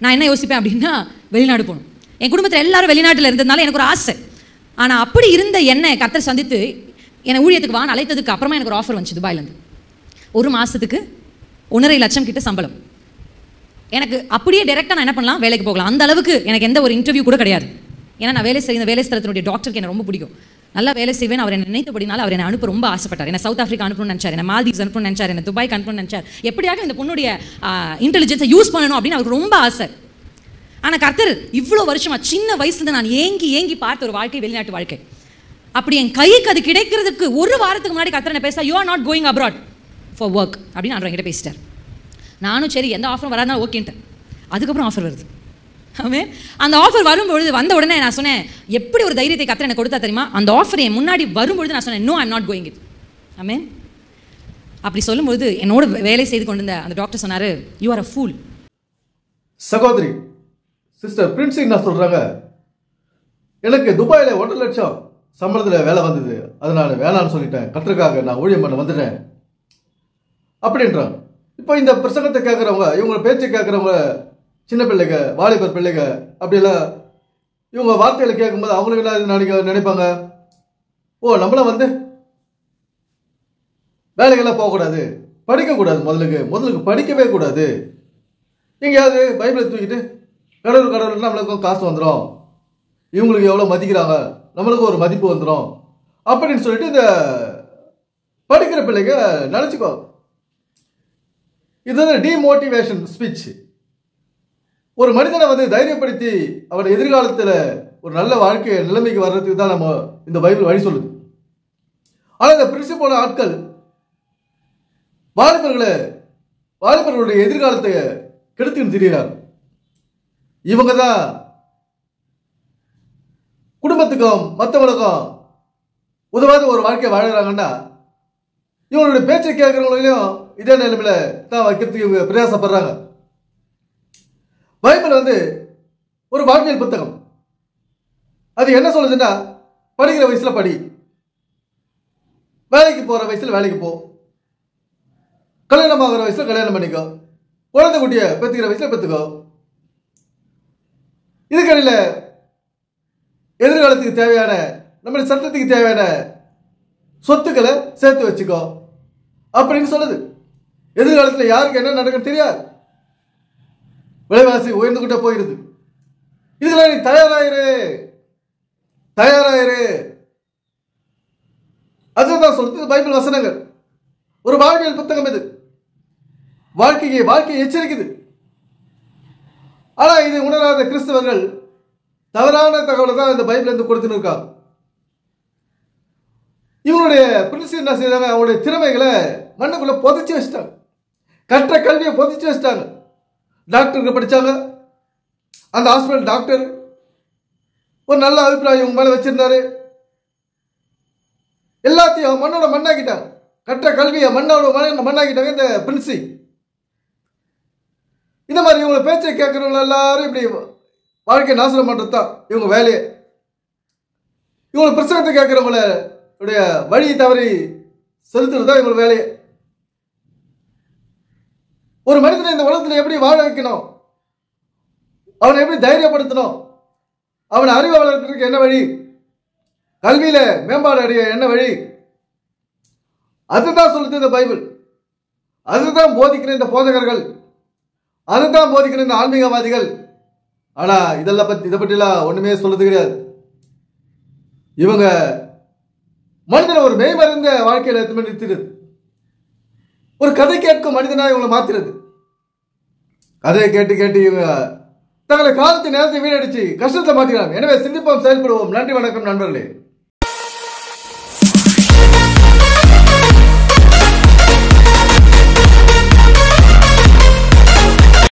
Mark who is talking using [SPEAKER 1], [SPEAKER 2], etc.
[SPEAKER 1] நான் என்ன யோசிப்பேன் அப்படின்னா வெளிநாடு போகணும் என் குடும்பத்தில் எல்லாரும் வெளிநாட்டில் இருந்ததுனால எனக்கு ஒரு ஆசை ஆனால் அப்படி இருந்த என்னை கத்தர் சந்தித்து என்னை ஊழியத்துக்கு வான்னு அழைத்ததுக்கு அப்புறமா எனக்கு ஒரு ஆஃபர் வந்துச்சு துபாயிலேருந்து ஒரு மாதத்துக்கு ஒன்றரை லட்சம் கிட்ட சம்பளம் எனக்கு அப்படியே டேரெக்டாக நான் என்ன பண்ணலாம் வேலைக்கு போகலாம் அந்த அளவுக்கு எனக்கு எந்த ஒரு இன்டர்வியூ கூட கிடையாது ஏன்னா நான் வேலை செய்ய வேலை ஸ்தலத்தினுடைய டாக்டருக்கு எனக்கு ரொம்ப பிடிக்கும் நல்லா வேலை செய்வேன் அவர் என்னை நினைத்தபடினால அவர் என்னை அனுப்ப ரொம்ப ஆசைப்பட்டார் என்ன சவுத் ஆஃப்ரிக்கா அனுப்பணும்னு நினச்சார் என்ன மால்தீவ்ஸ் அனுப்பணும்னு நினச்சார் என்ன துபாய்க்கு அனுப்பணும்னு நினச்சார் எப்படியாக இந்த பொண்ணுடைய இன்டெலிஜென்ஸை யூஸ் பண்ணணும் அப்படின்னு அவருக்கு ரொம்ப ஆசை ஆனால் கர்த்தர் இவ்வளோ வருஷமா சின்ன வயசுல நான் ஏங்கி ஏங்கி பார்த்த ஒரு வாழ்க்கை வெளிநாட்டு வாழ்க்கை அப்படி என் கைக்கு அது கிடைக்கிறதுக்கு ஒரு வாரத்துக்கு முன்னாடி கர்த்தர் என்ன பேசா you are not going abroad for work அப்படின்னு நான் என்கிட்ட பேசிட்டார் நானும் சரி எந்த ஆஃபரும் வராதா ஓகேன்ட்டேன் அதுக்கப்புறம் ஆஃபர் வருது ஆமென் அந்த ஆஃபர் வரும்பொழுது வந்த உடனே நான் சொன்னேன் எப்படி ஒரு தைரியத்தை கத்திர எனக்கு கொடுத்தா தெரியுமா அந்த ஆஃபர் என் முன்னாடி வரும்பொழுது நான் சொன்னேன் no I'm not going it ஆமென் அப்படி சொல்லும்பொழுது என்னோட வேலை செய்து கொண்டிருந்த அந்த டாக்டர் சொன்னார் யூ ஆர் அ ஃபூல்
[SPEAKER 2] சகோதரி சிஸ்டர் பிரின்சிங் நான் சொல்றாங்க எனக்கு துபாயில் ஒன்றரை லட்சம் சம்பளத்தில் வேலை வந்தது அதனால வேணான்னு சொல்லிட்டேன் கற்றுக்காக நான் ஊழியம் பண்ண வந்துட்டேன் அப்படின்றாங்க இப்போ இந்த பிரசங்கத்தை கேட்குறவங்க இவங்க பேச்சை கேட்குறவங்க சின்ன பிள்ளைங்க வாலிபர் பிள்ளைங்க அப்படியெல்லாம் இவங்க வார்த்தைகளை கேட்கும்போது அவங்களுக்கு என்ன நினைக்க நினைப்பாங்க ஓ நம்மளும் வந்து வேலைக்கெல்லாம் போகக்கூடாது படிக்கக்கூடாது முதலுக்கு முதலுக்கு படிக்கவே கூடாது எங்கேயாவது பைபிளை தூக்கிட்டு கடவுள் கடவுள் நம்மளுக்கும் காசு வந்துடும் இவங்களுக்கு எவ்வளோ மதிக்கிறாங்க நம்மளுக்கும் ஒரு மதிப்பு வந்துடும் அப்படின்னு சொல்லிட்டு இந்த படிக்கிற பிள்ளைங்க நினச்சிக்கோ இது வந்து டிமோட்டிவேஷன் ஸ்பீச் ஒரு மனிதனை வந்து தைரியப்படுத்தி அவன் எதிர்காலத்தில் ஒரு நல்ல வாழ்க்கை நிலைமைக்கு வர்றதுக்கு தான் நம்ம இந்த பைபிள் வழி சொல்லுது ஆனால் இந்த பிரின்சிபல் ஆட்கள் வாலிபர்களை வாலிபர்களுடைய எதிர்காலத்தை கெடுத்துன்னு திரிகிறார் இவங்க தான் குடும்பத்துக்கும் மற்றவங்களுக்கும் உதவாத ஒரு வாழ்க்கை வாழறாங்கன்னா இவங்களுடைய பேச்சை கேட்கறவங்களையும் இதே நிலைமையில தான் வைக்கிறதுக்கு இவங்க பிரயாசப்படுறாங்க பைபிள் வந்து ஒரு வாழ்வியல் புத்தகம் அது என்ன சொல்லுதுன்னா படிக்கிற வயசுல படி வேலைக்கு போற வயசுல வேலைக்கு போ கல்யாணம் ஆகிற வயசுல கல்யாணம் பண்ணிக்கோ குழந்தை குட்டிய பெத்துக்கிற வயசுல பெத்துக்கோ இதுக்கடையில் எதிர்காலத்துக்கு தேவையான நம்ம சட்டத்துக்கு தேவையான சொத்துக்களை சேர்த்து வச்சுக்கோ அப்படின்னு சொல்லுது எதிர்காலத்தில் யாருக்கு என்ன நடக்கும் தெரியாது விலைவாசி உயர்ந்துகிட்டே போயிருது இதுல நீ தயாராயிரு தயாராயிரு அதுதான் சொல்லுது பைபிள் வசனங்கள் ஒரு வாழ்வியல் புத்தகம் இது வாழ்க்கையை வாழ்க்கையை எச்சரிக்குது ஆனா இது உணராத கிறிஸ்தவர்கள் தவறான தகவலை தான் இந்த பைபிள் இருந்து கொடுத்துன்னு இருக்காங்க இவங்களுடைய பிரின்ஸ் என்ன செய்தாங்க அவங்களுடைய திறமைகளை மண்ணுக்குள்ள புதைச்சி வச்சிட்டாங்க கற்ற கல்வியை புதைச்சி வச்சிட்டாங்க டாக்டருக்கு படிச்சாங்க அந்த ஹாஸ்பிட்டல் டாக்டர் ஒரு நல்ல அபிப்பிராயம் இவங்க மேல வச்சிருந்தாரு எல்லாத்தையும் மண்ணோட மண்ணாக்கிட்டாங்க கற்ற கல்வியை மண்ணோட மண்ண மண்ணாக்கிட்டாங்க இந்த பிரின்சி இந்த மாதிரி இவங்க பேச்சை கேட்கறவங்க எல்லாரும் இப்படி வாழ்க்கை நாசனம் பண்றது தான் இவங்க வேலையே இவங்க பிரசனத்தை கேட்கறவங்கள உடைய வழி தவறி செலுத்துறது தான் இவங்க வேலையே ஒரு மனிதனை இந்த உலகத்தில் எப்படி வாழ வைக்கணும் அவனை எப்படி தைரியப்படுத்தணும் அவனை அறிவு வளர்க்கறதுக்கு என்ன வழி கல்வியில மேம்பாடு அடைய என்ன வழி அதுதான் சொல்லுது இந்த பைபிள் அதுதான் போதிக்கிற இந்த போதகர்கள் அதுதான் போதிக்கிற இந்த ஆன்மீகவாதிகள் ஆனா இதெல்லாம் பத்தி இதை பற்றிலாம் ஒண்ணுமே சொல்றது கிடையாது இவங்க மனிதனை ஒரு மெய்மறிந்த வாழ்க்கையில எத்தனை நிறுத்திடுது ஒரு கதை கேட்கும் மனிதனா இவங்களை மாத்துறது கதையை கேட்டு கேட்டு இவங்க தங்களை காலத்தை நேரத்தை வீணடிச்சு கஷ்டத்தை மாத்திக்கிறாங்க எனவே சிந்திப்போம் செயல்படுவோம் நன்றி வணக்கம் நண்பர்களே